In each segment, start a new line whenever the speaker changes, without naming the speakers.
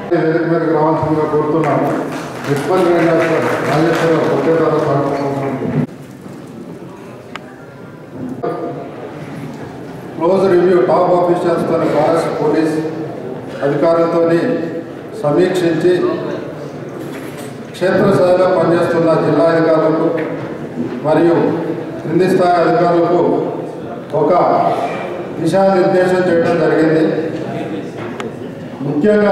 వేదిక మీదకి రావాల్సిందిగా కోరుతున్నాము principal ranger Rajeshwara okay close review top ఆఫీషియల్స్తో ఫారెస్ట్ పోలీస్ అధికారులతో సమీక్షించి క్షేత్రస్థాయిలో పనిచేస్తున్న జిల్లా అధికారులకు మరియు క్రింది స్థాయి అధికారులకు ఒక దిశానిర్దేశం చేయడం జరిగింది ముఖ్యంగా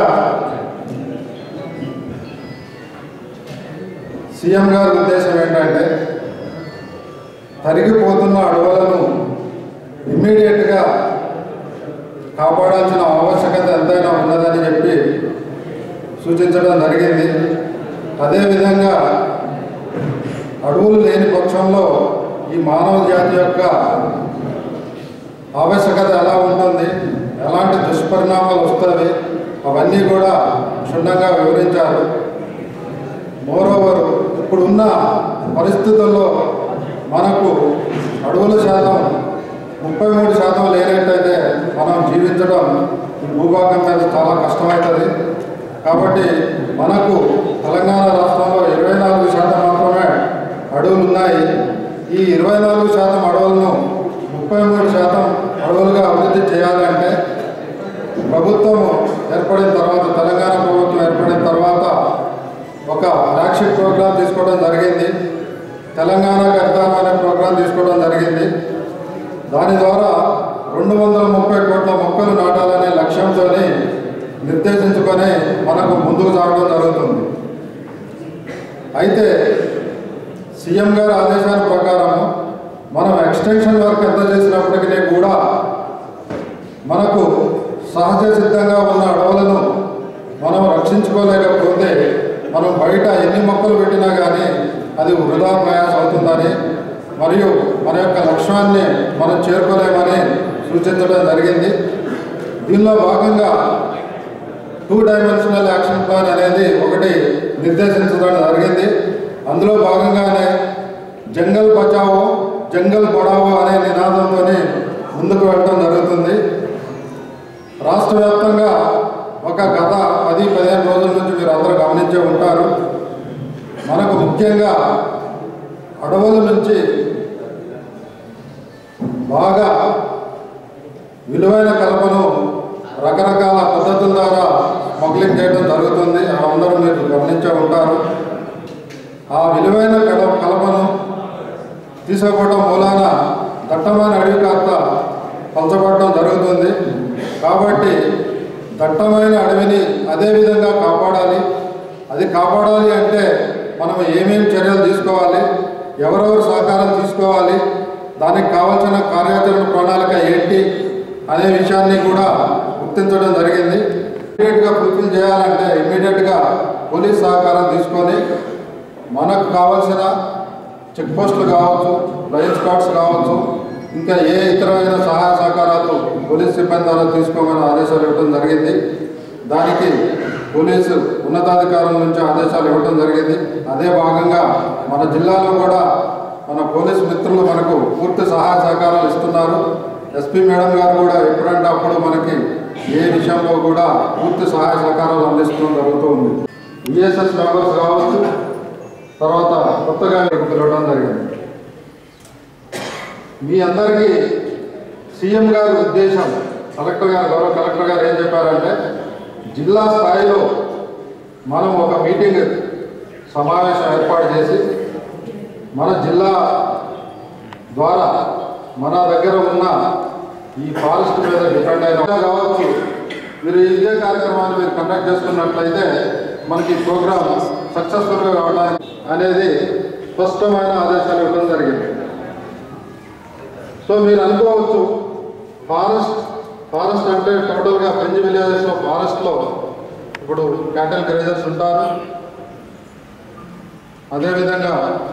సీఎం గారి ఉద్దేశం ఏంటంటే తరిగిపోతున్న అడవులను ఇమ్మీడియట్గా కాపాడాల్సిన ఆవశ్యకత ఎంతైనా ఉన్నదని చెప్పి సూచించడం జరిగింది అదేవిధంగా అడవులు లేని పక్షంలో ఈ మానవ జాతి యొక్క ఆవశ్యకత ఎలా ఉంటుంది ఎలాంటి దుష్పరిణామాలు వస్తాయి అవన్నీ కూడా క్షుణ్ణంగా వివరించారు మోరోవర్ ఇప్పుడున్న పరిస్థితుల్లో మనకు అడవుల శాతం ముప్పై మూడు శాతం లేనట్టయితే మనం జీవించడం ఈ భూభాగం మీద చాలా కష్టమవుతుంది కాబట్టి మనకు తెలంగాణ రాష్ట్రంలో ఇరవై నాలుగు శాతం మాత్రమే అడవులు ఉన్నాయి ఈ ఇరవై నాలుగు శాతం అడవులను ముప్పై మూడు శాతం అడవులుగా అభివృద్ధి చేయాలంటే ప్రభుత్వం ఏర్పడిన తర్వాత తెలంగాణ ప్రభుత్వం ఏర్పడిన తర్వాత ఒక ఫ్లాగ్షిప్ ప్రోగ్రాం తీసుకోవడం జరిగింది తెలంగాణ గర్దానం అనే ప్రోగ్రాం తీసుకోవడం జరిగింది దాని ద్వారా రెండు వందల ముప్పై కోట్ల మొక్కలు నాటాలనే లక్ష్యంతో నిర్దేశించుకొని మనకు ముందుకు సాగడం జరుగుతుంది అయితే సీఎం గారి ఆదేశాల ప్రకారం మనం ఎక్స్టెన్షన్ వర్క్ ఎంత చేసినప్పటికీ కూడా మనకు సహజ సిద్ధంగా ఉన్న అడవులను మనం రక్షించుకోలేకపోతే మనం బయట ఎన్ని మొక్కలు పెట్టినా కానీ అది వృధా ప్రయాస అవుతుందని మరియు మన యొక్క లక్ష్యాన్ని మనం చేరుకోలేమని సూచించడం జరిగింది దీనిలో భాగంగా టూ డైమెన్షనల్ యాక్షన్ ప్లాన్ అనేది ఒకటి నిర్దేశించడం జరిగింది అందులో భాగంగానే జంగల్ బచావో జంగల్ బడావో అనే నినాదంతో ముందుకు వెళ్ళడం జరుగుతుంది రాష్ట్ర వ్యాప్తంగా ఒక గత పది పదిహేను రోజుల నుంచి మీరు అందరూ గమనించే ఉంటారు మనకు ముఖ్యంగా అడవుల నుంచి బాగా విలువైన కలపను రకరకాల పద్ధతుల ద్వారా స్మగ్లింగ్ చేయడం జరుగుతుంది అందరూ మీరు గమనించే ఉంటారు ఆ విలువైన కల కలపను తీసుకోవడం మూలాన దట్టమైన అడవి కాస్త పలచబడటం జరుగుతుంది కాబట్టి దట్టమైన అడవిని అదే విధంగా కాపాడాలి అది కాపాడాలి అంటే మనం ఏమేం చర్యలు తీసుకోవాలి ఎవరెవరు సహకారం తీసుకోవాలి దానికి కావాల్సిన కార్యాచరణ ప్రణాళిక ఏంటి అనే విషయాన్ని కూడా గుర్తించడం జరిగింది ఇమీడియట్గా ఫుల్ఫిల్ చేయాలంటే ఇమీడియట్గా పోలీస్ సహకారం తీసుకొని మనకు కావాల్సిన చెక్ పోస్టులు కావచ్చు ఫ్లయింగ్ స్క్వాడ్స్ కావచ్చు ఇంకా ఏ ఇతరమైన సహాయ సహకారాలు పోలీస్ సిబ్బంది ద్వారా తీసుకోమని ఆదేశాలు ఇవ్వడం జరిగింది దానికి పోలీసు ఉన్నతాధికారుల నుంచి ఆదేశాలు ఇవ్వడం జరిగింది అదే భాగంగా మన జిల్లాలో కూడా మన పోలీస్ మిత్రులు మనకు పూర్తి సహాయ సహకారాలు ఇస్తున్నారు ఎస్పీ మేడం గారు కూడా ఎప్పుడంటే అప్పుడు మనకి ఏ విషయంలో కూడా పూర్తి సహాయ సహకారాలు అందించడం జరుగుతూ ఉంది ఈఎస్ఎస్ మెంబర్స్ కావచ్చు తర్వాత కొత్తగా మీకు పిలవడం జరిగింది మీ అందరికీ సీఎం గారి ఉద్దేశం కలెక్టర్ గారు గౌరవ కలెక్టర్ గారు ఏం చెప్పారంటే జిల్లా స్థాయిలో మనం ఒక మీటింగ్ సమావేశం ఏర్పాటు చేసి మన జిల్లా ద్వారా మన దగ్గర ఉన్న ఈ ఫారెస్ట్ మీద డిపెండ్ అయిన కావచ్చు మీరు ఇదే కార్యక్రమాన్ని మీరు కండక్ట్ చేసుకున్నట్లయితే మనకి ఈ ప్రోగ్రామ్ సక్సెస్ఫుల్గా కావడానికి అనేది స్పష్టమైన ఆదేశాలు ఇవ్వడం జరిగింది సో మీరు అనుకోవచ్చు ఫారెస్ట్ ఫారెస్ట్ అంటే టోటల్గా పెంచి విలేజెస్లో ఫారెస్ట్లో ఇప్పుడు క్యాటల్ గ్రేజర్స్ ఉంటారు అదేవిధంగా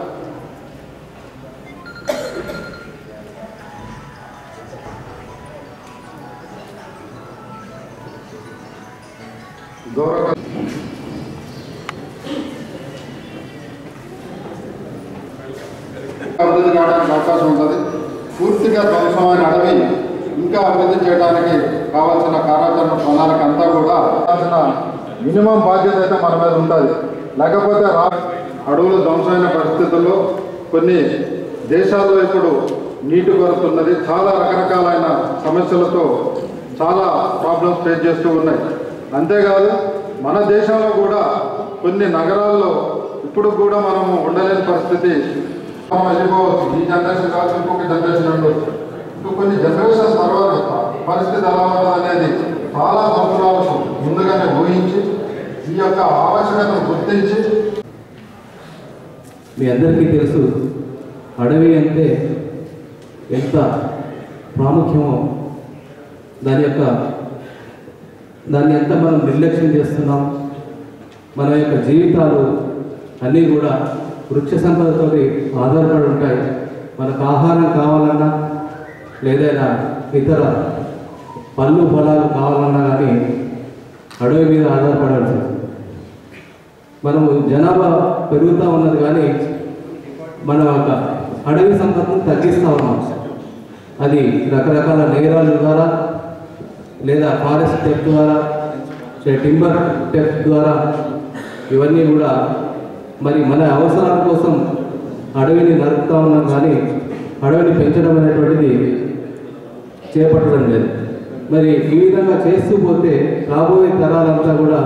గౌరవ అభివృద్ధి కావడానికి అవకాశం ఉంటుంది పూర్తిగా ధ్వంసమైన అడవి ఇంకా అభివృద్ధి చేయడానికి కావాల్సిన కార్యాచరణ ప్రణాళిక అంతా కూడా కావాల్సిన మినిమం బాధ్యత అయితే మన మీద ఉంటుంది లేకపోతే రా అడవులు ధ్వంసమైన పరిస్థితుల్లో కొన్ని దేశాల్లో ఇప్పుడు నీటి కొరత ఉన్నది చాలా రకరకాలైన సమస్యలతో చాలా ప్రాబ్లమ్స్ ఫేస్ చేస్తూ ఉన్నాయి అంతేకాదు మన దేశంలో కూడా కొన్ని నగరాల్లో ఇప్పుడు కూడా మనము ఉండలేని పరిస్థితి మనం వెళ్ళిపోవచ్చు ఈ జనరేషన్ కాదు ఇంకొక జనరేషన్ ఉండొచ్చు ఇంకా కొన్ని జనరేషన్ తర్వాత పరిస్థితి ఎలా ఉంటుంది అనేది చాలా సంవత్సరాలకు ముందుగానే ఊహించి ఈ యొక్క ఆవశ్యకతను గుర్తించి
మీ అందరికీ తెలుసు అడవి అంటే ఎంత ప్రాముఖ్యమో దాని యొక్క దాన్ని ఎంత మనం నిర్లక్ష్యం చేస్తున్నాం మన యొక్క జీవితాలు అన్నీ కూడా వృక్ష సంపదతో ఆధారపడి ఉంటాయి మనకు ఆహారం కావాలన్నా లేదైనా ఇతర పళ్ళు పొలాలు కావాలన్నా కానీ అడవి మీద ఆధారపడాల్సి వస్తుంది. మనము జనాభా పెరుగుతూ ఉన్నది కానీ మన యొక్క అడవి సంపదను తగ్గిస్తూ ఉన్నాం అది రకరకాల నేరాల ద్వారా లేదా ఫారెస్ట్ టెప్ ద్వారా లేదా టింబర్ టెప్ ద్వారా ఇవన్నీ కూడా మరి మన అవసరాల కోసం అడవిని నరుకుతా ఉన్నాం కానీ అడవిని పెంచడం అనేటువంటిది చేపట్టడం లేదు మరి ఈ విధంగా చేస్తూ పోతే రాబోయే తరాలంతా కూడా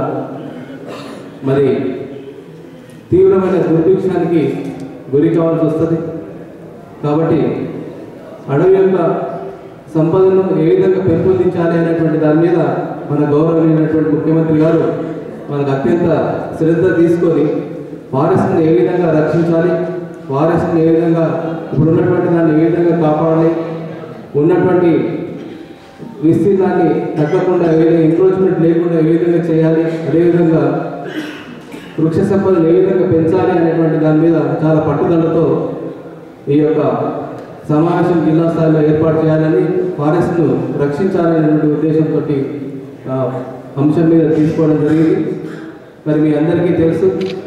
మరి తీవ్రమైన దుర్భిక్షానికి గురి కావాల్సి వస్తుంది కాబట్టి అడవి యొక్క సంపదను ఏ విధంగా పెంపొందించాలి అనేటువంటి దాని మీద మన గౌరవమైనటువంటి ముఖ్యమంత్రి గారు మనకు అత్యంత శ్రద్ధ తీసుకొని ఫారెస్ట్ని ఏ విధంగా రక్షించాలి ఫారెస్ట్ని ఏ విధంగా ఇప్పుడు ఉన్నటువంటి దాన్ని ఏ విధంగా కాపాడాలి ఉన్నటువంటి విస్తీర్ణాన్ని తగ్గకుండా ఏ విధంగా ఎంక్రోచ్మెంట్ లేకుండా ఏ విధంగా చేయాలి అదేవిధంగా వృక్ష సంపదను ఏ విధంగా పెంచాలి అనేటువంటి దాని మీద చాలా పట్టుదలతో ఈ యొక్క సమావేశం జిల్లా స్థాయిలో ఏర్పాటు చేయాలని ఫారెస్ట్ను రక్షించాలనేటువంటి ఉద్దేశంతో అంశం మీద తీసుకోవడం జరిగింది మరి మీ అందరికీ తెలుసు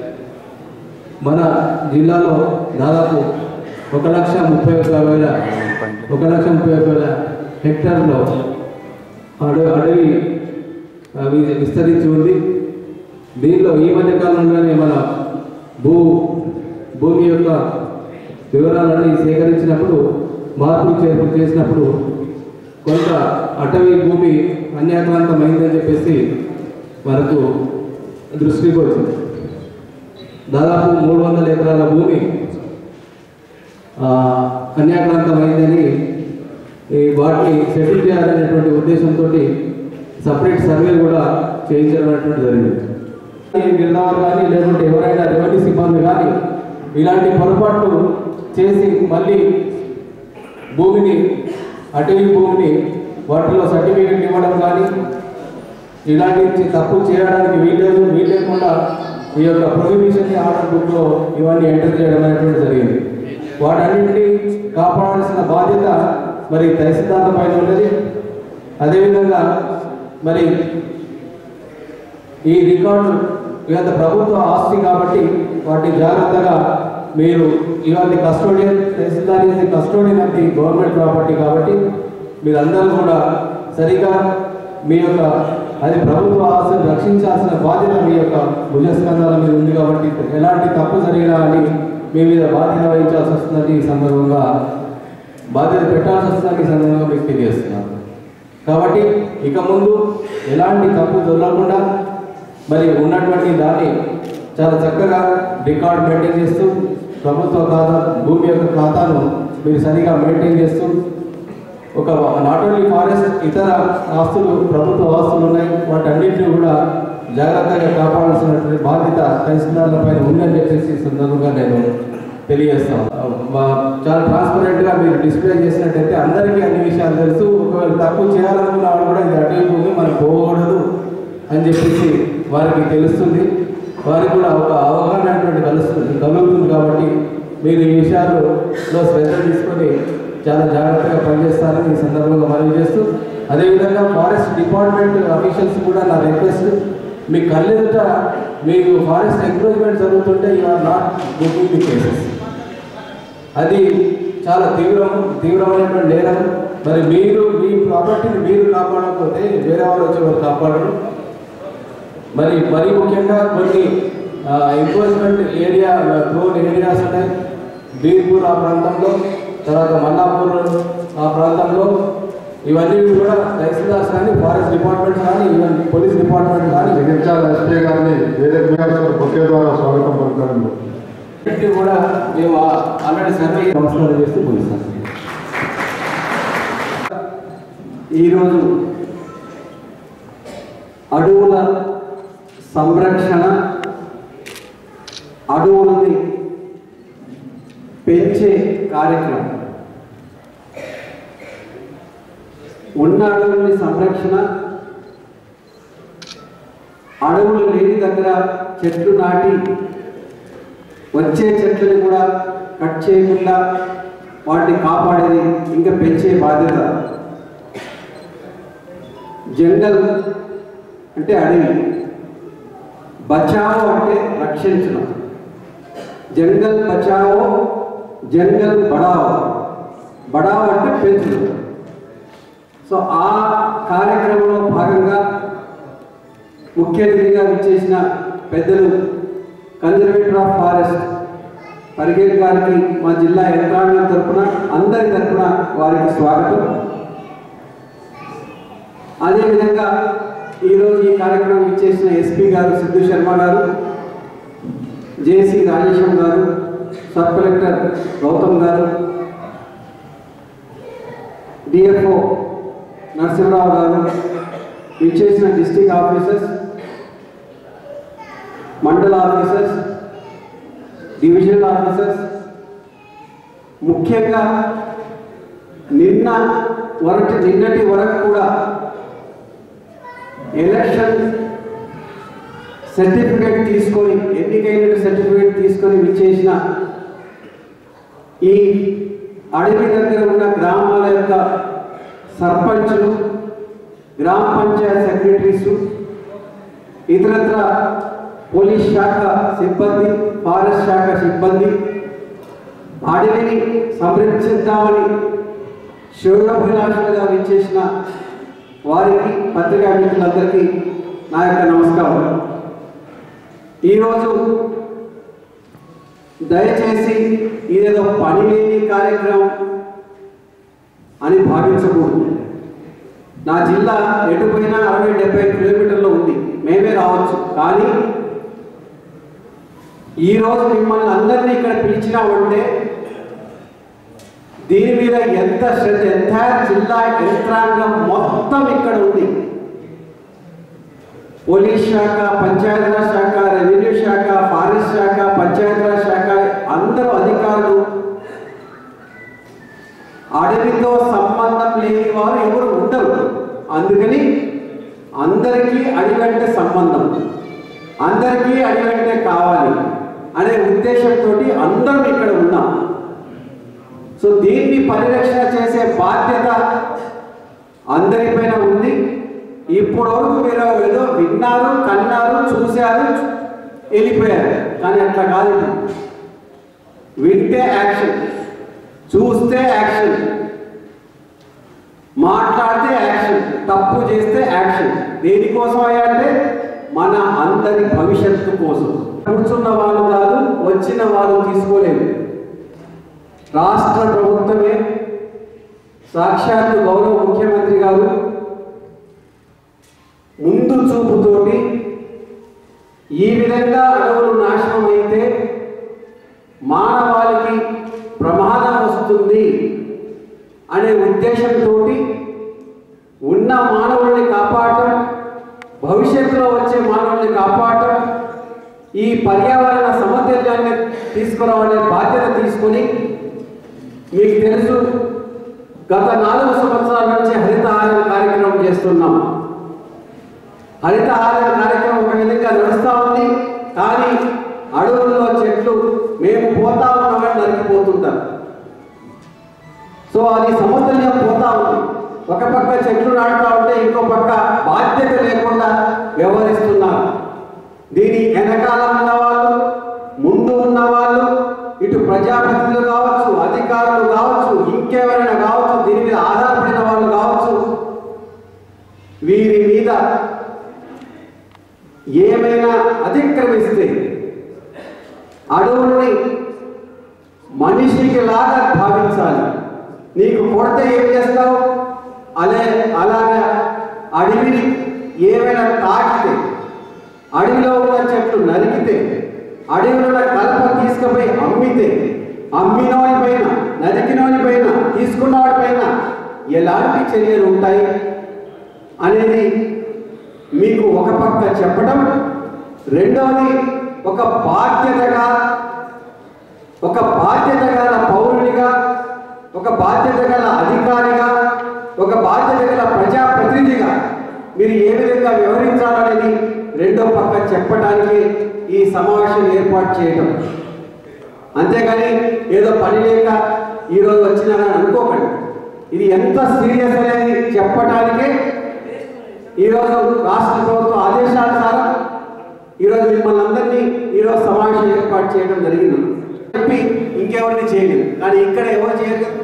మన జిల్లాలో దాదాపు ఒక లక్ష ముప్పై ఒక్క వేల ఒక లక్ష ముప్పై ఒక్క వేల హెక్టార్లో అడవి అడవి ఆ, వి- విస్తరించి ఉంది దీనిలో ఈ మధ్య కాలంలోనే మన భూ భూమి యొక్క వివరాలన్నీ సేకరించినప్పుడు మార్పులు చేర్పులు చేసినప్పుడు కొంత అటవీ భూమి అన్యాక్రాంతమైందని చెప్పేసి మనకు దృష్టికి వచ్చింది దాదాపు మూడు వందల ఎకరాల భూమి ఆ, అన్యాక్రాంతమైందని ఈ వాటిని సెటిల్ చేయాలనేటువంటి ఉద్దేశంతో సపరేట్ సర్వే కూడా చేయించడం అనేటువంటి జరిగింది ఈ గిరిదారు కానీ లేకుంటే ఎవరైనా రెవెన్యూ సిబ్బంది కానీ ఇలాంటి పొరపాట్లు చేసి మళ్ళీ భూమిని అటవీ భూమిని వాటిలో సర్టిఫికెట్ ఇవ్వడం కానీ ఇలాంటి తప్పు చేయడానికి వీల్లేదు వీల్లేకుండా ఈ యొక్క ప్రొహిబిషన్ ఆర్డర్ బుక్లో ఇవన్నీ ఎంటర్ చేయడం అనేటువంటి జరిగింది వాటన్నింటినీ కాపాడాల్సిన బాధ్యత మరి తహసీల్దార్ల పైన ఉన్నది అదేవిధంగా మరి ఈ రికార్డు ఇవాళ ప్రభుత్వ ఆస్తి కాబట్టి వాటిని జాగ్రత్తగా మీరు ఇవాళ కస్టోడియన్ తహసీల్దార్ is custodian of the government property కాబట్టి మీరందరూ కూడా సరిగా మీ యొక్క అది ప్రభుత్వ ఆస్తిని రక్షించాల్సిన బాధ్యత మీ యొక్క భుజస్కంధాల మీద ఉంది కాబట్టి ఎలాంటి తప్పు జరిగినా అని మీ మీద బాధ్యత వహించాల్సి వస్తుందని ఈ సందర్భంగా బాధ్యత పెట్టాల్సి వస్తుందని ఈ సందర్భంగా మీకు తెలియజేస్తున్నాను కాబట్టి ఇక ముందు ఎలాంటి తప్పు దొరకకుండా మరి ఉన్నటువంటి దాన్ని చాలా చక్కగా రికార్డ్ మెయింటైన్ చేస్తూ ప్రభుత్వ ఖాతా భూమి యొక్క ఖాతాను మీరు సరిగా మెయింటైన్ చేస్తూ ఒక నాట్ ఓన్లీ ఫారెస్ట్ ఇతర ఆస్తులు ప్రభుత్వ ఆస్తులు ఉన్నాయి వాటన్నింటినీ కూడా జాగ్రత్తగా కాపాడాల్సినటువంటి బాధ్యత తహసీల్దార్ల పైన ఉందని చెప్పేసి ఈ సందర్భంగా నేను తెలియజేస్తాను మా- చాలా ట్రాన్స్పరెంట్గా మీరు డిస్ప్లే చేసినట్టయితే అందరికీ అన్ని విషయాలు తెలుసు ఒకవేళ తక్కువ చేయాలనుకున్న వాళ్ళు కూడా ఇది అటవీ భూమి మనం పోకూడదు అని చెప్పేసి వారికి తెలుస్తుంది వారికి కూడా ఒక అవగాహన అనేటువంటి కలుస్తుంది కలుగుతుంది కాబట్టి మీరు ఈ విషయాల్లో శ్రద్ధ తీసుకొని చాలా జాగ్రత్తగా పనిచేస్తారని ఈ సందర్భంగా మనవి చేస్తూ అదేవిధంగా ఫారెస్ట్ డిపార్ట్మెంట్ అఫీషియల్స్ కూడా నా రిక్వెస్ట్ మీ కళ్ళెదుట మీకు ఫారెస్ట్ ఎంక్రోచ్మెంట్ జరుగుతుంటే you are not booking the cases అది చాలా తీవ్రం తీవ్రమైనటువంటి నేరం మరి మీరు మీ ప్రాపర్టీని మీరు కాపాడకపోతే వేరే వాళ్ళు వచ్చి వారు కాపాడరు మరి మరీ ముఖ్యంగా కొన్ని ఎన్ఫోర్స్మెంట్ ఏరియా జోన్ ఏరియాస్ ఉన్నాయి బీర్పూర్ ఆ ప్రాంతంలో తర్వాత మల్లాపూర్ ఆ ప్రాంతంలో ఇవన్నీ కూడా తహసీల్దార్స్ కానీ ఫారెస్ట్ డిపార్ట్మెంట్ కానీ ఈవెన్ పోలీస్ డిపార్ట్మెంట్ కానీ
జగిత్యాల ఎస్పీ గారిని వేరే మీడియా బొకే ద్వారా స్వాగతం పలుకుతాను
వీటిని కూడా మేము ఆల్రెడీ సర్వే నమస్కారం చేస్తూ ముగిస్తాం
ఈరోజు అడవుల సంరక్షణ అడవులని పెంచే కార్యక్రమం ఉన్న అడవులని సంరక్షణ అడవులు లేని దగ్గర చెట్లు నాటి వచ్చే చెట్లని కూడా కట్ చేయకుండా వాటిని కాపాడేది ఇంకా పెంచే బాధ్యత జంగల్ అంటే అడవి బచావో అంటే రక్షించడం జంగల్ బచావో జంగల్ బడావో బడావో అంటే పెంచడం సో ఆ కార్యక్రమంలో భాగంగా ముఖ్య అతిథిగా విచ్చేసిన పెద్దలు కన్జర్వేటర్ ఆఫ్ ఫారెస్ట్ పరిగెట్ గారికి మా జిల్లా యంత్రాంగం తరపున అందరి తరపున వారికి స్వాగతం అదేవిధంగా ఈరోజు ఈ కార్యక్రమం ఇచ్చేసిన ఎస్పీ గారు సిద్ధు శర్మ గారు జేసీ రాజేశం గారు సబ్ కలెక్టర్ గౌతమ్ గారు డిఎఫ్ఓ నరసింహరావు గారు ఇచ్చేసిన డిస్టిక్ ఆఫీసర్స్ మండల ఆఫీసర్స్ డివిజనల్ ఆఫీసర్స్ ముఖ్యంగా నిన్న వరకు నిన్నటి వరకు కూడా ఎలక్షన్ సర్టిఫికేట్ తీసుకొని ఎన్నికైన సర్టిఫికేట్ తీసుకొని విచ్చేసిన ఈ అడవి దగ్గర ఉన్న గ్రామాల యొక్క సర్పంచులు గ్రామ పంచాయత్ సెక్రటరీస్ ఇతరత్ర పోలీస్ శాఖ సిబ్బంది ఫారెస్ట్ శాఖ సిబ్బంది అడవిని సంరక్షిద్దామని శివభిలాషులుగా విచ్చేసిన వారికి పత్రికా మిత్రులందరికీ నా యొక్క నమస్కారం ఈరోజు దయచేసి ఇదేదో పని లేని కార్యక్రమం అని భావించకూడదు నా జిల్లా ఎటు పోయినా అరవై డెబ్బై కిలోమీటర్లు ఉంది మేమే రావచ్చు కానీ ఈరోజు మిమ్మల్ని అందరినీ ఇక్కడ పిలిచినామంటే దీని మీద ఎంత శ్రద్ధ ఎంత జిల్లా యంత్రాంగం మొత్తం ఇక్కడ ఉంది పోలీస్ శాఖ పంచాయతీరాజ్ శాఖ రెవెన్యూ శాఖ ఫారెస్ట్ శాఖ పంచాయతీరాజ్ శాఖ అందరూ అధికారులు అడవితో సంబంధం లేని వారు ఎవరు ఉండరు అందుకని అందరికీ అడిగంటే సంబంధం అందరికీ అడిగంటే కావాలి అనే ఉద్దేశంతో అందరం ఇక్కడ ఉన్నాం సో దీన్ని పరిరక్షణ చేసే బాధ్యత అందరిపైన ఉంది ఇప్పటి వరకు మీరు ఏదో విన్నారు కన్నారు చూశారు వెళ్ళిపోయారు కానీ అట్లా కాదు ఇది. వింటే యాక్షన్ చూస్తే యాక్షన్ మాట్లాడితే యాక్షన్ తప్పు చేస్తే యాక్షన్ దేనికోసం అయ్యా అంటే మన అందరి భవిష్యత్తు కోసం కూర్చున్న వాళ్ళు కాదు వచ్చిన వాళ్ళు తీసుకోలేదు రాష్ట్ర ప్రభుత్వమే సాక్షాత్తు గౌరవ ముఖ్యమంత్రి గారు ముందు చూపుతోటి ఈ విధంగా అడవులు నాశనం అయితే మానవాళికి ప్రమాదం వస్తుంది అనే ఉద్దేశంతో ఉన్న మానవుల్ని కాపాడటం భవిష్యత్తులో వచ్చే మానవుల్ని కాపాడటం ఈ పర్యావరణ సమతుల్యాన్ని తీసుకురావాలనే బాధ్యత తీసుకొని మీకు తెలుసు గత నాలుగు సంవత్సరాల నుంచి హరితహారం కార్యక్రమం చేస్తున్నాం హరితహారం కార్యక్రమం ఒక విధంగా నడుస్తూ ఉంది కానీ అడవుల్లో చెట్లు మేము పోతా ఉన్నామని నరికిపోతుంటారు సో అది సమతుల్యం పోతా ఉంది ఒక పక్క చెట్లు నాటుతా ఉంటే ఇంకో పక్క బాధ్యత లేకుండా వ్యవహరిస్తున్నారు దీని వెనకాల ఉన్న వాళ్ళు ముందు ఉన్న వాళ్ళు ఇటు ప్రజాప్రతినిధులు కావచ్చు అధికారులు కావచ్చు ఇంకెవరైనా కావచ్చు దీని మీద ఆధారపడిన వాళ్ళు కావచ్చు వీరి మీద ఏమైనా అతిక్రమిస్తే అడవుల్ని మనిషికి లాగా భావించాలి నీకు కొడితే ఏం చేస్తావు అలే అలాగా అడవిని ఏమైనా తాకితే అడవిలో ఉన్న చెట్లు నరికితే అడవిలో ఉన్న కలప తీసుకుపోయి అమ్మితే అమ్మినోని పైన నరికినోని పైన తీసుకున్నవాడి పైన ఎలాంటి చర్యలు ఉంటాయి అనేది మీకు ఒక పక్క చెప్పడం రెండవది ఒక బాధ్యతగా ఒక బాధ్యత గల పౌరునిగా ఒక బాధ్యత గల అధికారిగా ఒక బాధ్యత గల ప్రజాప్రతినిధిగా మీరు ఏ విధంగా వ్యవహరించాలనేది రెండో పక్క చెప్పడానికి ఈ సమావేశం ఏర్పాటు చేయడం అంతేగాని ఏదో పని లేక ఈరోజు వచ్చినారని అనుకోకండి ఇది ఎంత సీరియస్ అనేది చెప్పడానికే ఈరోజు రాష్ట్ర ప్రభుత్వ ఆదేశానుసారం ఈరోజు మిమ్మల్ని అందరినీ ఈరోజు సమావేశం ఏర్పాటు చేయడం జరిగింది చెప్పి ఇంకెవరిని చేయలేదు కానీ ఇక్కడ ఎవరు చేయరు కదా.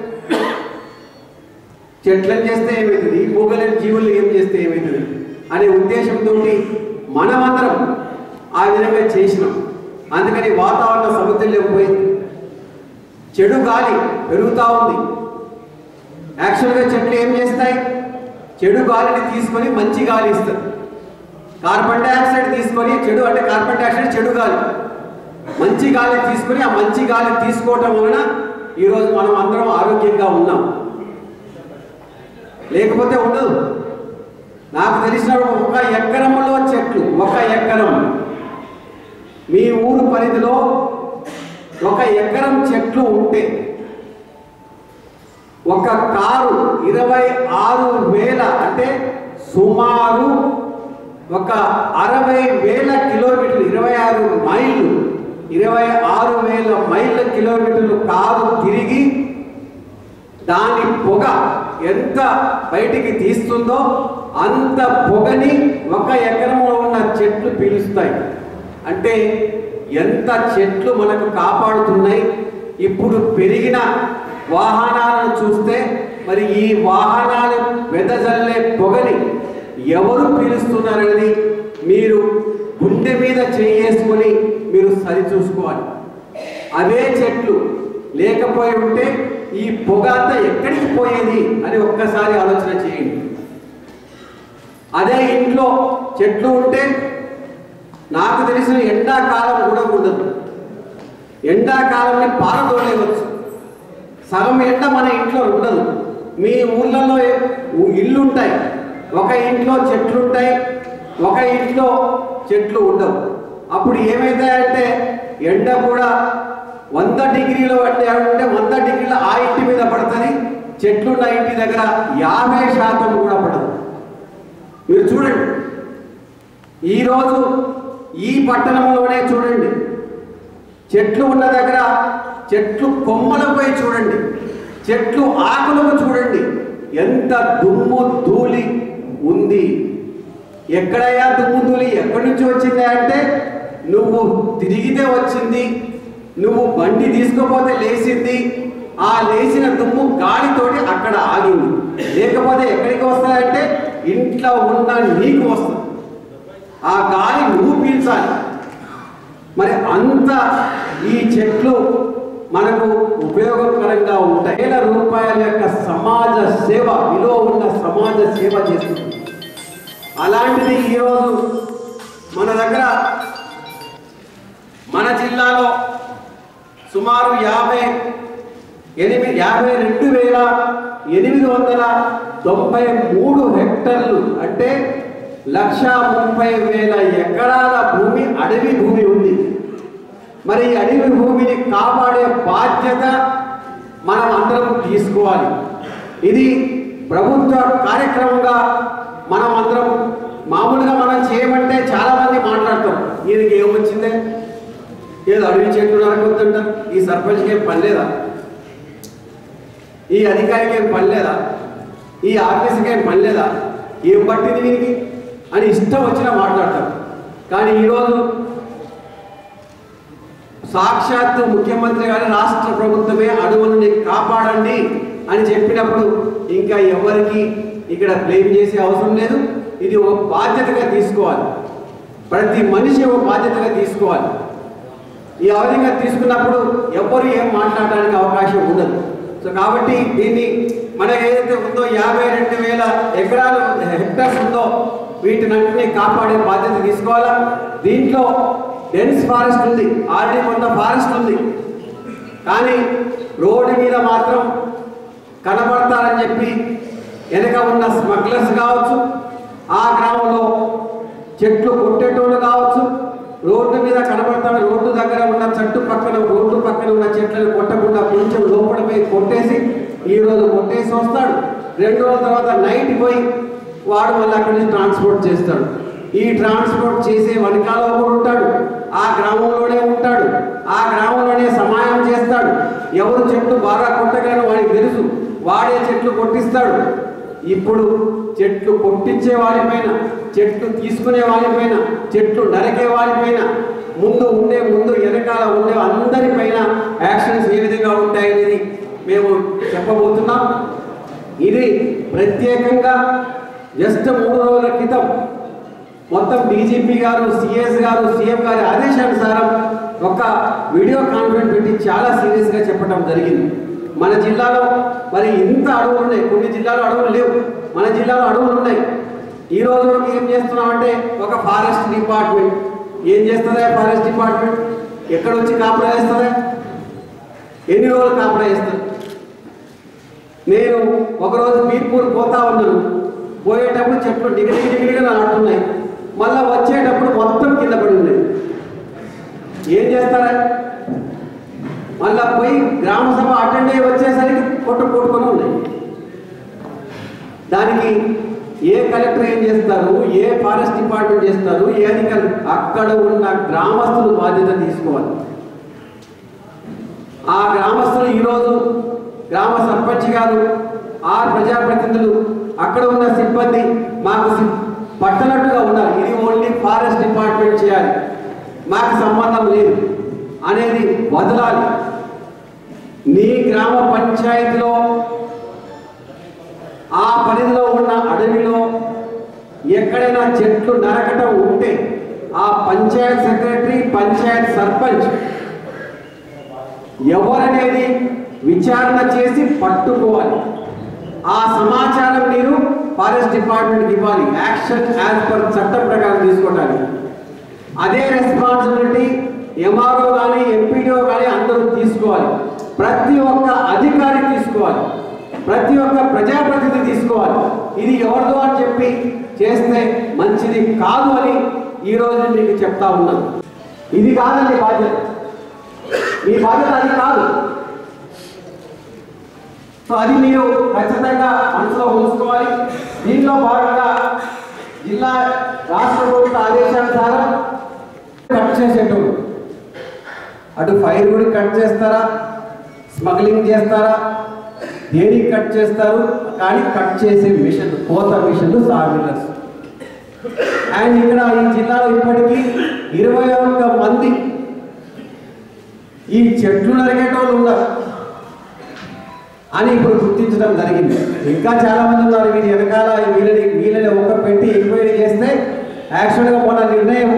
చెట్లను చేస్తే ఏమవుతుంది భూగలేని జీవులు ఏం చేస్తే ఏమవుతుంది అనే ఉద్దేశంతో మనమందరం ఆ విధంగా చేసినాం అందుకని వాతావరణ సమతుల్యం పోయింది చెడు గాలి పెరుగుతూ ఉంది యాక్చువల్గా చెట్లు ఏం చేస్తాయి చెడు గాలిని తీసుకొని మంచి గాలి ఇస్తుంది కార్బన్ డైఆక్సైడ్ తీసుకొని చెడు అంటే కార్బన్ డైఆక్సైడ్ చెడు గాలి మంచి గాలి తీసుకొని ఆ మంచి గాలి తీసుకోవటం వలన ఈరోజు మనం అందరం ఆరోగ్యంగా ఉన్నాం లేకపోతే ఉండదు నాకు తెలిసిన ఒక ఎకరంలో చెట్లు ఒక ఎకరం మీ ఊరు పరిధిలో ఒక ఎకరం చెట్లు ఉంటే ఒక కారు ఇరవై ఆరు వేల అంటే సుమారు ఒక అరవై వేల కిలోమీటర్లు ఇరవై ఆరు మైళ్ళు ఇరవై ఆరు వేల మైళ్ళ కిలోమీటర్లు కారు తిరిగి దాని పొగ ఎంత బయటికి తీస్తుందో అంత పొగని ఒక ఎకరంలో ఉన్న చెట్లు పీలుస్తాయి అంటే ఎంత చెట్లు మనకు కాపాడుతున్నాయి ఇప్పుడు పెరిగిన వాహనాలను చూస్తే మరి ఈ వాహనాలు వెదజల్లే పొగని ఎవరు పీలుస్తున్నారనేది మీరు గుండె మీద చేసుకొని మీరు సరి చూసుకోవాలి అవే చెట్లు లేకపోయి ఉంటే ఈ పొగ అంతా ఎక్కడికి పోయేది అని ఒక్కసారి ఆలోచన చేయండి అదే ఇంట్లో చెట్లు ఉంటే నాకు తెలిసిన ఎండాకాలం కూడా ఉండదు ఎండాకాలంని పారదోలేవచ్చు సగం ఎండ మన ఇంట్లో ఉండదు మీ ఊళ్ళల్లో ఇల్లు ఉంటాయి ఒక ఇంట్లో చెట్లు ఉంటాయి ఒక ఇంట్లో చెట్లు ఉండవు అప్పుడు ఏమైతాయంటే ఎండ కూడా వంద డిగ్రీలో అంటే అంటే వంద డిగ్రీల ఆ ఇంటి మీద పడుతుంది చెట్లు ఉన్న ఇంటి దగ్గర యాభై శాతం కూడా పడదు మీరు చూడండి ఈరోజు ఈ పట్టణంలోనే చూడండి చెట్లు ఉన్న దగ్గర చెట్లు కొమ్మలపై చూడండి చెట్లు ఆకులకు చూడండి ఎంత దుమ్ము ధూళి ఉంది ఎక్కడయ్యా దుమ్ము ధూళి ఎక్కడి నుంచి వచ్చింది అంటే నువ్వు తిరిగితే వచ్చింది నువ్వు బండి తీసుకుపోతే లేచింది ఆ లేచిన దుమ్ము గాలితోటి అక్కడ ఆగింది లేకపోతే ఎక్కడికి వస్తాయంటే ఇంట్లో ఉన్న నీకు వస్తుంది ఆ గాలి నువ్వు పీల్చాలి మరి అంత ఈ చెట్లు మనకు ఉపయోగకరంగా ఉంటాయి వేల రూపాయల యొక్క సమాజ సేవ విలువ ఉన్న సమాజ సేవ చేస్తుంది అలాంటిది ఈరోజు మన దగ్గర మన జిల్లాలో సుమారు యాభై ఎనిమిది యాభై రెండు వేల ఎనిమిది వందల తొంభై మూడు హెక్టర్లు అంటే లక్ష ముప్పై వేల ఎకరాల భూమి అడవి భూమి ఉంది మరి ఈ అడవి భూమిని కాపాడే బాధ్యత మనం అందరం తీసుకోవాలి ఇది ప్రభుత్వ కార్యక్రమంగా మనం అందరం మామూలుగా మనం చేయమంటే చాలా మంది మాట్లాడతారు ఈయనకి ఏమొచ్చిందే ఏదో అడవి చెట్లు నరకొద్దంటారు ఈ సర్పంచ్కి ఏం పని లేదా ఈ అధికారికి ఏం పని లేదా ఈ ఆఫీస్కి ఏం పని లేదా ఏం పట్టింది వీరికి అని ఇష్టం వచ్చినా మాట్లాడతారు కానీ ఈరోజు సాక్షాత్తు ముఖ్యమంత్రి గారి రాష్ట్ర ప్రభుత్వమే అడవులని కాపాడండి అని చెప్పినప్పుడు ఇంకా ఎవరికి ఇక్కడ బ్లేమ్ చేసే అవసరం లేదు ఇది ఒక బాధ్యతగా తీసుకోవాలి ప్రతి మనిషి ఒక బాధ్యతగా తీసుకోవాలి ఈ అవధిగా తీసుకున్నప్పుడు ఎవ్వరు ఏం మాట్లాడడానికి అవకాశం ఉండదు సో కాబట్టి దీన్ని మనకి ఏదైతే ఉందో యాభై రెండు వేల ఎకరాలు హెక్టర్స్ ఉందో వీటినన్నింటినీ కాపాడే బాధ్యత తీసుకోవాలా దీంట్లో డెన్స్ ఫారెస్ట్ ఉంది ఆల్రెడీ కొంత ఫారెస్ట్ ఉంది కానీ రోడ్డు మీద మాత్రం కనబడతారని చెప్పి వెనక ఉన్న స్మగ్లర్స్ కావచ్చు ఆ గ్రామంలో చెట్లు కొట్టేటోళ్ళు కావచ్చు రోడ్డు మీద కనబడతాడు రోడ్డు దగ్గర ఉన్న చెట్టు పక్కన రోడ్డు పక్కన ఉన్న చెట్లను కొట్టకుండా కొంచెం లోపల పోయి కొట్టేసి ఈ రోజు కొట్టేసి వస్తాడు రెండు రోజుల తర్వాత నైట్ పోయి వాడు మళ్ళీ అక్కడి నుంచి ట్రాన్స్పోర్ట్ చేస్తాడు ఈ ట్రాన్స్పోర్ట్ చేసే వెనకాల ఒకడు ఉంటాడు ఆ గ్రామంలోనే ఉంటాడు ఆ గ్రామంలోనే సమాయం చేస్తాడు ఎవరు చెట్లు బాగా కొట్టగలరో వాడికి తెలుసు వాడే చెట్లు కొట్టిస్తాడు ఇప్పుడు చెట్లు కొట్టించే వాడిపైన చెట్లు తీసుకునే వాడిపైన చెట్లు నరికే వాడిపైన ముందు ఉండే ముందు వెనకాల ఉండే అందరిపైన యాక్షన్స్ ఏ విధంగా ఉంటాయనేది మేము చెప్పబోతున్నాం ఇది ప్రత్యేకంగా జస్ట్ మూడు రోజుల క్రితం మొత్తం డీజీపీ గారు సిఎస్ గారు సీఎం గారి ఆదేశానుసారం ఒక వీడియో కాన్ఫరెన్స్ పెట్టి చాలా సీరియస్గా చెప్పడం జరిగింది మన జిల్లాలో మరి ఇంత అడవులు ఉన్నాయి కొన్ని జిల్లాలో అడవులు లేవు మన జిల్లాలో అడవులు ఉన్నాయి ఈ రోజు వరకు ఏం చేస్తున్నామంటే ఒక ఫారెస్ట్ డిపార్ట్మెంట్ ఏం చేస్తుందా ఫారెస్ట్ డిపార్ట్మెంట్ ఎక్కడ వచ్చి కాపలా వేస్తుందా ఎన్ని రోజులు కాపలా వేస్తుంది నేను ఒకరోజు బీర్పూర్ పోతా ఉన్నాను పోయేటప్పుడు చెట్లు డిగిడి డిగిడిగా నాటుతున్నాయి మళ్ళా వచ్చేటప్పుడు మొత్తం కింద పడి ఉన్నాయి ఏం చేస్తారా మళ్ళా పోయి గ్రామ సభ అటెండ్ అయ్యి వచ్చేసరికి కొట్టు కొట్టుకొని ఉన్నాయి దానికి ఏ కలెక్టర్ ఏం చేస్తారు ఏ ఫారెస్ట్ డిపార్ట్మెంట్ చేస్తారు ఏ అధికారులు అక్కడ ఉన్న గ్రామస్తులు బాధ్యత తీసుకోవాలి ఆ గ్రామస్తులు ఈరోజు గ్రామ సర్పంచ్ గారు ఆ ప్రజాప్రతినిధులు అక్కడ ఉన్న సిబ్బంది మాకు సి- పట్టనట్టుగా ఉన్నారు ఇది ఓన్లీ ఫారెస్ట్ డిపార్ట్మెంట్ చేయాలి మాకు సంబంధం లేదు అనేది వదలాలి నీ గ్రామ పంచాయతీలో ఆ పరిధిలో ఉన్న అడవిలో ఎక్కడైనా చెట్లు నరకటం ఉంటే ఆ పంచాయత్ సెక్రటరీ పంచాయత్ సర్పంచ్ ఎవరనేది విచారణ చేసి పట్టుకోవాలి ఆ సమాచారం మీరు ఫారెస్ట్ డిపార్ట్మెంట్కి ఇవ్వాలి యాక్షన్ యాజ్ పర్ చట్టం ప్రకారం తీసుకోవడానికి అదే రెస్పాన్సిబిలిటీ ఎంఆర్ఓ కానీ ఎంపీడీఓ కానీ అందరూ తీసుకోవాలి ప్రతి ఒక్క అధికారి తీసుకోవాలి ప్రతి ఒక్క ప్రజాప్రతినిధి తీసుకోవాలి ఇది ఎవరిదో అని చెప్పి చేస్తే మంచిది కాదు అని ఈరోజు మీకు చెప్తా ఉన్నాను ఇది కాదండి బాధ్యత మీ బాధ్యత అది కాదు సో అది మీరు ఖచ్చితంగా మనసులో ఉంచుకోవాలి దీంట్లో భాగంగా జిల్లా రాష్ట్ర ప్రభుత్వ ఆదేశానుసారం కట్ చేసేటప్పుడు అటు ఫైర్ కూడా కట్ చేస్తారా స్మగ్లింగ్ చేస్తారా దేనికి కట్ చేస్తారు కానీ కట్ చేసే మిషన్ కోత మిషన్లు సాగిలర్స్ అండ్ ఇక్కడ ఈ జిల్లాలో ఇప్పటికీ ఇరవై ఒక్క మంది ఈ చెట్లు నరికేటోళ్ళు ఉన్నారు అని ఇప్పుడు గుర్తించడం జరిగింది ఇంకా చాలా మంది ఉన్నారు వీరి వెనకాల వీళ్ళని వీళ్ళని ఒక్క పెట్టి ఎంక్వైరీ చేస్తే యాక్చువల్గా మొన్న నిర్ణయం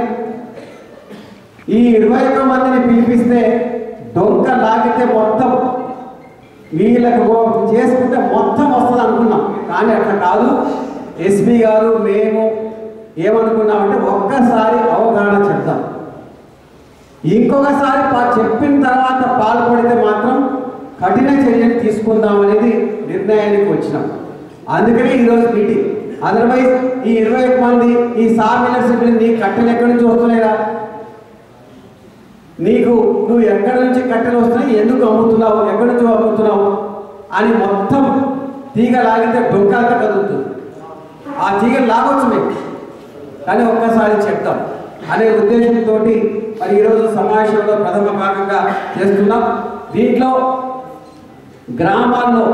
ఈ ఇరవై ఒక్క మందిని పిలిపిస్తే డొంక లాగితే మొత్తం వీళ్ళకి ఓ- చేసుకుంటే మొత్తం వస్తుంది అనుకున్నాం కానీ అట్లా కాదు ఎస్పీ గారు మేము ఏమనుకున్నామంటే ఒక్కసారి అవగాహన చెప్తాం ఇంకొకసారి పా- చెప్పిన తర్వాత పాల్పడితే మాత్రం కఠిన చర్యలు తీసుకుందాం అనేది నిర్ణయానికి వచ్చినాం అందుకనే ఈరోజు మీటింగ్ అదర్వైజ్ ఈ ఇరవై ఒక్క మంది ఈ సామిల సిబ్బంది నీ కట్టెలు ఎక్కడి నుంచి వస్తున్నాయిరా నీకు నువ్వు ఎక్కడి నుంచి కట్టెలు వస్తున్నాయి ఎందుకు అమ్ముతున్నావు ఎక్కడి నుంచి అమ్ముతున్నావు అని మొత్తం తీగ లాగితే డొంకాలతో కదులుతుంది ఆ తీగ లాగొచ్చు మీకు కానీ ఒక్కసారి చెప్తాం అనే ఉద్దేశంతో మరి ఈరోజు సమావేశంలో ప్రథమ భాగంగా చేస్తున్నాం దీంట్లో గ్రామాల్లో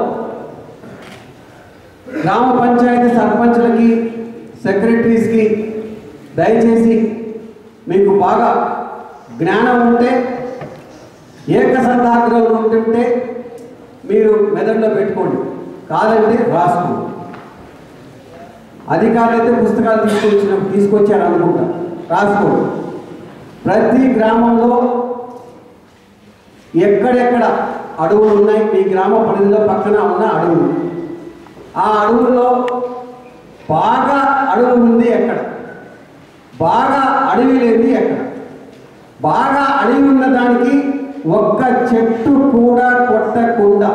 గ్రామ పంచాయతీ సర్పంచ్లకి సెక్రటరీస్కి దయచేసి మీకు బాగా జ్ఞానం ఉంటే ఏకసంధాగ్రహం ఉంటుంటే మీరు మెదడులో పెట్టుకోండి కాదంటే రాసుకోండి అధికారులు అయితే పుస్తకాలు తీసుకొచ్చిన తీసుకొచ్చారు అనుకుంటా రాసుకోండి ప్రతి గ్రామంలో ఎక్కడెక్కడ అడవులు ఉన్నాయి మీ గ్రామ పరిధిలో పక్కన ఉన్న అడవులు ఆ అడవుల్లో బాగా అడవి ఉంది ఎక్కడ బాగా అడవి లేనిది ఎక్కడ బాగా అడవి ఉన్న దానికి ఒక్క చెట్టు కూడా కొట్టకుండా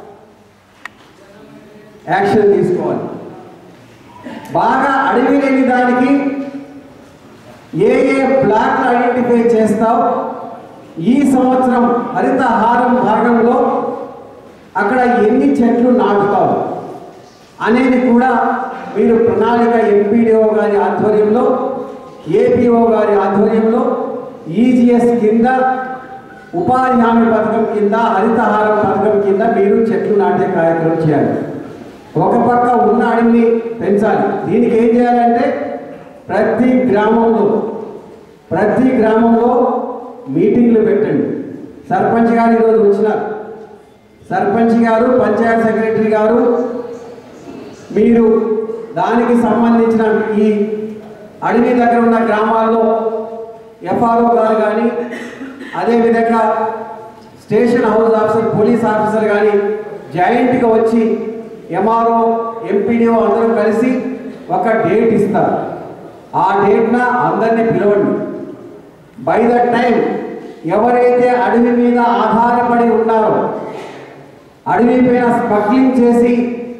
యాక్షన్ తీసుకోవాలి బాగా అడవి లేని దానికి ఏ ఏ బ్లాక్లు ఐడెంటిఫై చేస్తావు ఈ సంవత్సరం హరితహారం భాగంలో అక్కడ ఎన్ని చెట్లు నాటుతావు అనేది కూడా మీరు ప్రణాళిక ఎంపీడీఓ గారి ఆధ్వర్యంలో ఏపీఓ గారి ఆధ్వర్యంలో ఈజీఎస్ కింద ఉపాధి హామీ పథకం కింద హరితహారం పథకం కింద మీరు చెట్లు నాటే కార్యక్రమం చేయాలి ఒక పక్క ఉన్న అడవిని పెంచాలి దీనికి ఏం చేయాలంటే ప్రతి గ్రామంలో ప్రతి గ్రామంలో మీటింగ్లు పెట్టండి సర్పంచ్ గారు ఈరోజు వచ్చినారు సర్పంచ్ గారు పంచాయత్ సెక్రటరీ గారు మీరు దానికి సంబంధించిన ఈ అడవి దగ్గర ఉన్న గ్రామాల్లో ఎఫ్ఆర్ఓ గారు కానీ అదేవిధంగా station house officer police officer కానీ జాయింట్గా వచ్చి ఎంఆర్ఓ ఎంపీడీఓ అందరూ కలిసి ఒక డేట్ ఇస్తారు ఆ డేట్న అందరినీ పిలవండి బై ద టైం ఎవరైతే అడవి మీద ఆధారపడి ఉన్నారో అడవి పైన స్మగ్లింగ్ చేసి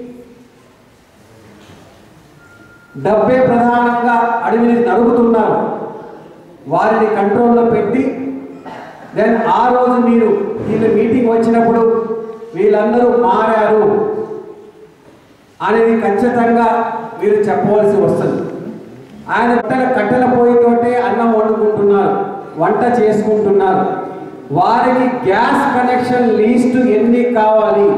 డబ్బే ప్రధానంగా అడవిని నరుకుతున్నారు వారిని కంట్రోల్లో పెట్టి దెన్ ఆ రోజు మీరు వీళ్ళు మీటింగ్ వచ్చినప్పుడు వీళ్ళందరూ మారారు అనేది ఖచ్చితంగా మీరు చెప్పవలసి వస్తుంది ఆయన కట్టెల కట్టెల పొయ్యితోటే అన్నం వండుకుంటున్నారు వంట చేసుకుంటున్నారు వారికి గ్యాస్ కనెక్షన్ లీస్ట్ ఎన్ని కావాలి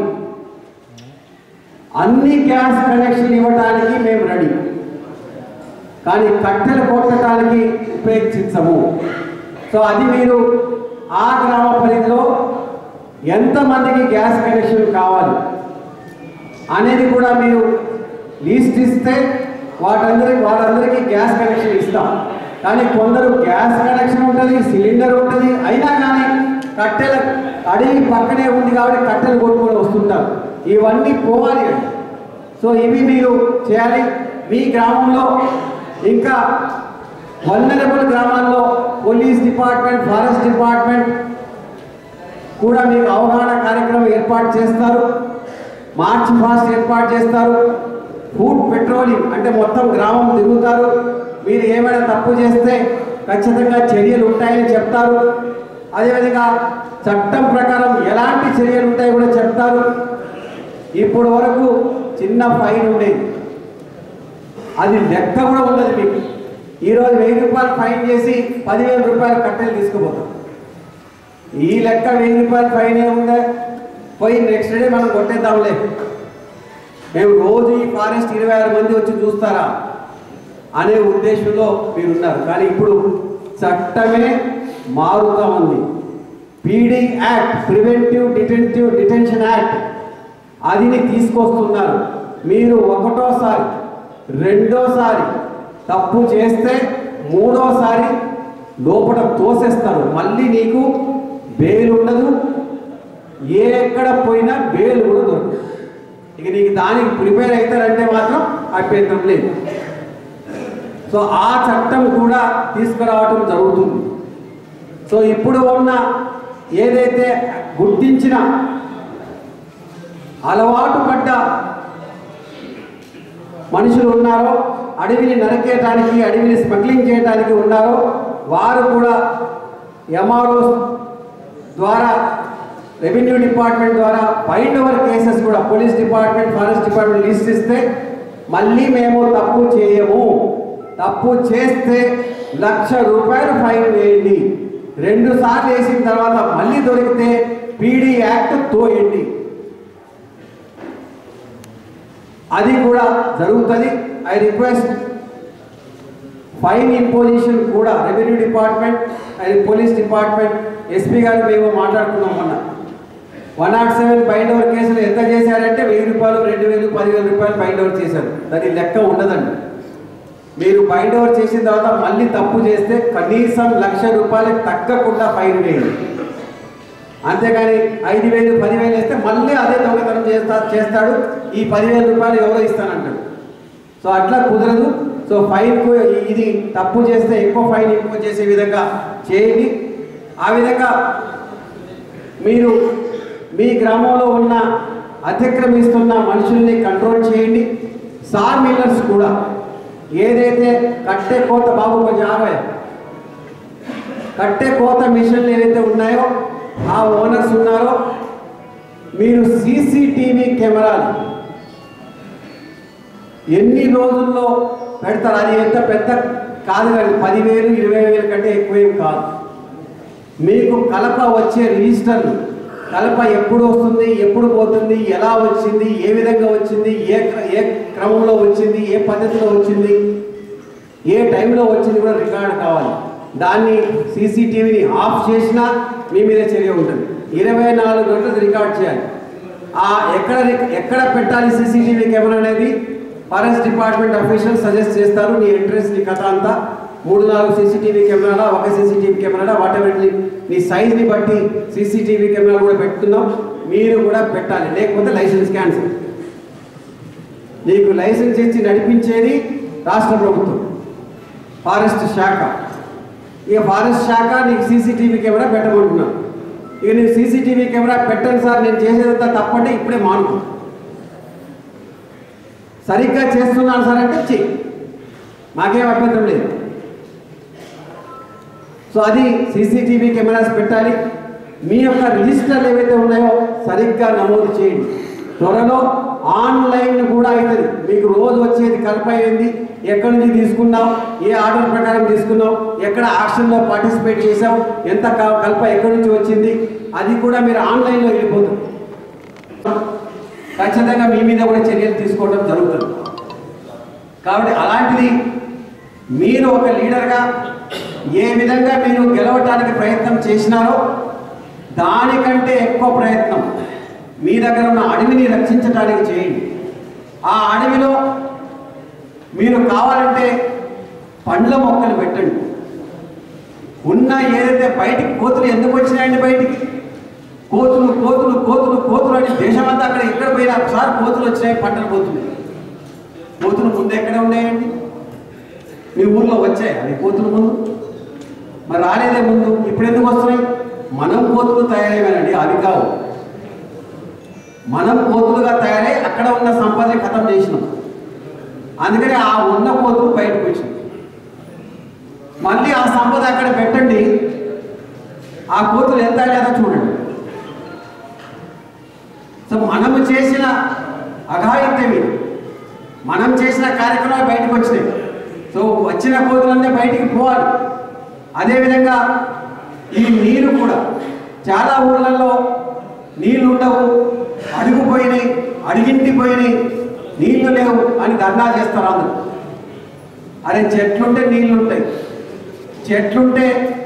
అన్ని గ్యాస్ కనెక్షన్ ఇవ్వడానికి మేము రెడీ కానీ కట్టెలు కొట్టడానికి ఉపేక్షించము సో అది మీరు ఆ గ్రామ పరిధిలో ఎంతమందికి గ్యాస్ కనెక్షన్ కావాలి అనేది కూడా మీరు లీస్ట్ ఇస్తే వాటందరికి వాళ్ళందరికీ గ్యాస్ కనెక్షన్ ఇస్తాం కానీ కొందరు గ్యాస్ కనెక్షన్ ఉంటుంది సిలిండర్ ఉంటుంది అయినా కానీ కట్టెల అడవి పక్కనే ఉంది కాబట్టి కట్టెలు కొట్టుకొని వస్తుంటారు ఇవన్నీ పోవాలి అండి సో ఇవి మీరు చేయాలి మీ గ్రామంలో ఇంకా వల్నరబుల్ గ్రామాల్లో పోలీస్ డిపార్ట్మెంట్ ఫారెస్ట్ డిపార్ట్మెంట్ కూడా మీకు అవగాహన కార్యక్రమం ఏర్పాటు చేస్తారు మార్చ్ ఫాస్ట్ ఏర్పాటు చేస్తారు ఫుడ్ పెట్రోలింగ్ అంటే మొత్తం గ్రామం తిరుగుతారు మీరు ఏమైనా తప్పు చేస్తే ఖచ్చితంగా చర్యలు ఉంటాయని చెప్తారు అదేవిధంగా చట్టం ప్రకారం ఎలాంటి చర్యలు ఉంటాయో కూడా చెప్తారు ఇప్పుడు వరకు చిన్న ఫైన్ ఉండేది అది లెక్క కూడా ఉండదు మీకు ఈరోజు వెయ్యి రూపాయలు ఫైన్ చేసి పదివేల రూపాయలు కట్టెలు తీసుకుపోతాం ఈ లెక్క వెయ్యి రూపాయలు ఫైన్ ఏముందా పోయి నెక్స్ట్ డే మనం కొట్టేద్దాంలే మేము రోజు ఈ ఫారెస్ట్ ఇరవై ఆరు మంది వచ్చి చూస్తారా అనే ఉద్దేశంలో మీరున్నారు కానీ ఇప్పుడు చట్టమే మారుతా ఉంది PD act preventive detentive detention act అదిని తీసుకొస్తున్నారు మీరు ఒకటోసారి రెండోసారి తప్పు చేస్తే మూడోసారి లోపల తోసేస్తారు మళ్ళీ నీకు బెయిల్ ఉండదు ఏ ఎక్కడ పోయినా బెయిల్ కూడా దొరకదు ఇక నీకు దానికి ప్రిపేర్ అవుతారంటే మాత్రం అభ్యంతరం లేదు సో ఆ చట్టం కూడా తీసుకురావటం జరుగుతుంది సో ఇప్పుడు ఉన్న ఏదైతే గుర్తించిన అలవాటు పడ్డ మనుషులు ఉన్నారో అడవిని నరికేయటానికి అడవిని స్మగ్లింగ్ చేయడానికి ఉన్నారో వారు కూడా ఎంఆర్ఓ ద్వారా రెవెన్యూ డిపార్ట్మెంట్ ద్వారా బైండ్ ఓవర్ కేసెస్ కూడా police department forest department list ఇస్తే మళ్ళీ మేము తప్పు చేయము తప్పు చేస్తే లక్ష రూపాయలు ఫైన్ వేయండి రెండు సార్లు వేసిన తర్వాత మళ్ళీ దొరికితే పీడీ యాక్ట్ తోయండి అది కూడా జరుగుతుంది ఐ రిక్వెస్ట్ ఫైన్ ఇంపోజిషన్ కూడా revenue department and police department SP గారు మేము మాట్లాడుకున్నాం మొన్న one not seven bind over కేసులు ఎంత చేశారంటే వెయ్యి రూపాయలు రెండు వేలు పదివేల రూపాయలు బైండ్ ఓవర్ చేశారు దాని లెక్క ఉండదండి మీరు బైండ్ ఓవర్ చేసిన తర్వాత మళ్ళీ తప్పు చేస్తే కనీసం లక్ష రూపాయలకు తగ్గకుండా ఫైన్ వేయండి అంతేగాని ఐదు వేలు పదివేలు వేస్తే మళ్ళీ అదే దొంగతనం చేస్తా చేస్తాడు ఈ పదివేల రూపాయలు ఎవరో ఇస్తానంటాడు సో అట్లా కుదరదు సో ఫైన్కు ఇది తప్పు చేస్తే ఎక్కువ ఫైన్ ఎక్కువ చేసే విధంగా చేయండి ఆ విధంగా మీరు మీ గ్రామంలో ఉన్న అతిక్రమిస్తున్న మనుషుల్ని కంట్రోల్ చేయండి సార్ మిల్లర్స్ కూడా ఏదైతే కట్టె కోత బాబు కొంచెం ఆగాయ కట్టె కోత మిషన్లు ఏవైతే ఉన్నాయో ఆ ఓనర్స్ ఉన్నారో మీరు సీసీటీవీ కెమెరాలు ఎన్ని రోజుల్లో పెడతారు అది ఎంత పెద్ద కాదు కానీ పదివేలు ఇరవై వేల కంటే ఎక్కువేం కాదు మీకు కలప వచ్చే రిజిస్టర్లు కలప ఎప్పుడు వస్తుంది ఎప్పుడు పోతుంది ఎలా వచ్చింది ఏ విధంగా వచ్చింది ఏ క్ర- ఏ క్రమంలో వచ్చింది ఏ పద్ధతిలో వచ్చింది ఏ టైంలో వచ్చింది కూడా రికార్డ్ కావాలి దాన్ని సీసీటీవీని ఆఫ్ చేసినా మీ మీద చర్య ఉంటుంది ఇరవై నాలుగు గంటలు రికార్డ్ చేయాలి ఆ ఎక్కడ రిక్- ఎక్కడ పెట్టాలి సీసీటీవీ కెమెరా అనేది ఫారెస్ట్ డిపార్ట్మెంట్ అఫీషియల్ సజెస్ట్ చేస్తారు నీ ఎంట్రెన్స్ నీ కథ అంతా మూడు నాలుగు సీసీటీవీ కెమెరాలా ఒక సీసీటీవీ కెమెరాలా వాట్ ఎవర్ నీ సైజ్ని బట్టి సీసీటీవీ కెమెరాలు కూడా పెట్టుకుందాం మీరు కూడా పెట్టాలి లేకపోతే లైసెన్స్ క్యాన్సిల్ నీకు లైసెన్స్ ఇచ్చి నడిపించేది రాష్ట్ర ప్రభుత్వం ఫారెస్ట్ శాఖ ఇక ఫారెస్ట్ శాఖ నీకు సీసీటీవీ కెమెరా పెట్టమంటున్నాను ఇక నేను సీసీటీవీ కెమెరా పెట్టను సార్ నేను చేసేదంతా తప్పంటే ఇప్పుడే మానుకో సరిగ్గా చేస్తున్నాను సార్ అంటే చెయ్యి మాకేం అభ్యంతరం లేదు సో అది సీసీటీవీ కెమెరాస్ పెట్టాలి మీ యొక్క రిజిస్టర్లు ఏవైతే ఉన్నాయో సరిగ్గా నమోదు చేయండి త్వరలో ఆన్లైన్ కూడా అవుతుంది మీకు రోజు వచ్చేది కలప అయింది ఎక్కడి నుంచి తీసుకున్నాం ఏ ఆర్డర్ ప్రకారం తీసుకున్నాం ఎక్కడ ఆక్షన్లో పార్టిసిపేట్ చేసాం ఎంత క- కలప ఎక్కడి నుంచి వచ్చింది అది కూడా మీరు ఆన్లైన్లో వెళ్ళిపోతుంది ఖచ్చితంగా మీ మీద కూడా చర్యలు తీసుకోవడం జరుగుతుంది కాబట్టి అలాంటిది మీరు ఒక లీడర్గా ఏ విధంగా మీరు గెలవటానికి ప్రయత్నం చేసినారో దానికంటే ఎక్కువ ప్రయత్నం మీ దగ్గర ఉన్న అడవిని రక్షించడానికి చేయండి ఆ అడవిలో మీరు కావాలంటే పండ్ల మొక్కలు పెట్టండి ఉన్న ఏదైతే బయటికి కోతులు ఎందుకు వచ్చినాయండి బయటికి కోతులు కోతులు కోతులు కోతులు అని దేశమంతా అక్కడ ఎక్కడ పోయినా ఒకసారి కోతులు వచ్చినాయి పంటలు పోతున్నాయి కోతులు ముందు ఎక్కడ ఉన్నాయండి మీ ఊర్లో వచ్చాయి అది కోతులు ముందు మరి రాలేదే ముందు ఇప్పుడు ఎందుకు వస్తున్నాయి మనం కోతులు తయారయ్యానండి అవి కావు మనం కోతులుగా తయారై అక్కడ ఉన్న సంపదని ఖతం చేసినాం అందుకని ఆ ఉన్న కోతులు బయటకు వచ్చినాయి మళ్ళీ ఆ సంపద అక్కడ పెట్టండి ఆ కోతులు ఎంత లేదో చూడండి సో మనము చేసిన అఘాయిత్యం ఇది మనం చేసిన కార్యక్రమాలు బయటకు వచ్చినాయి సో వచ్చిన కోతులన్నీ బయటికి పోవాలి అదేవిధంగా ఈ నీరు కూడా చాలా ఊళ్ళల్లో నీళ్లు ఉండవు అడుగు పోయినాయి అడిగింటి పోయినాయి నీళ్లు లేవు అని ధర్నా చేస్తారు అందరూ అరే చెట్లుంటే నీళ్లు ఉంటాయి చెట్లుంటే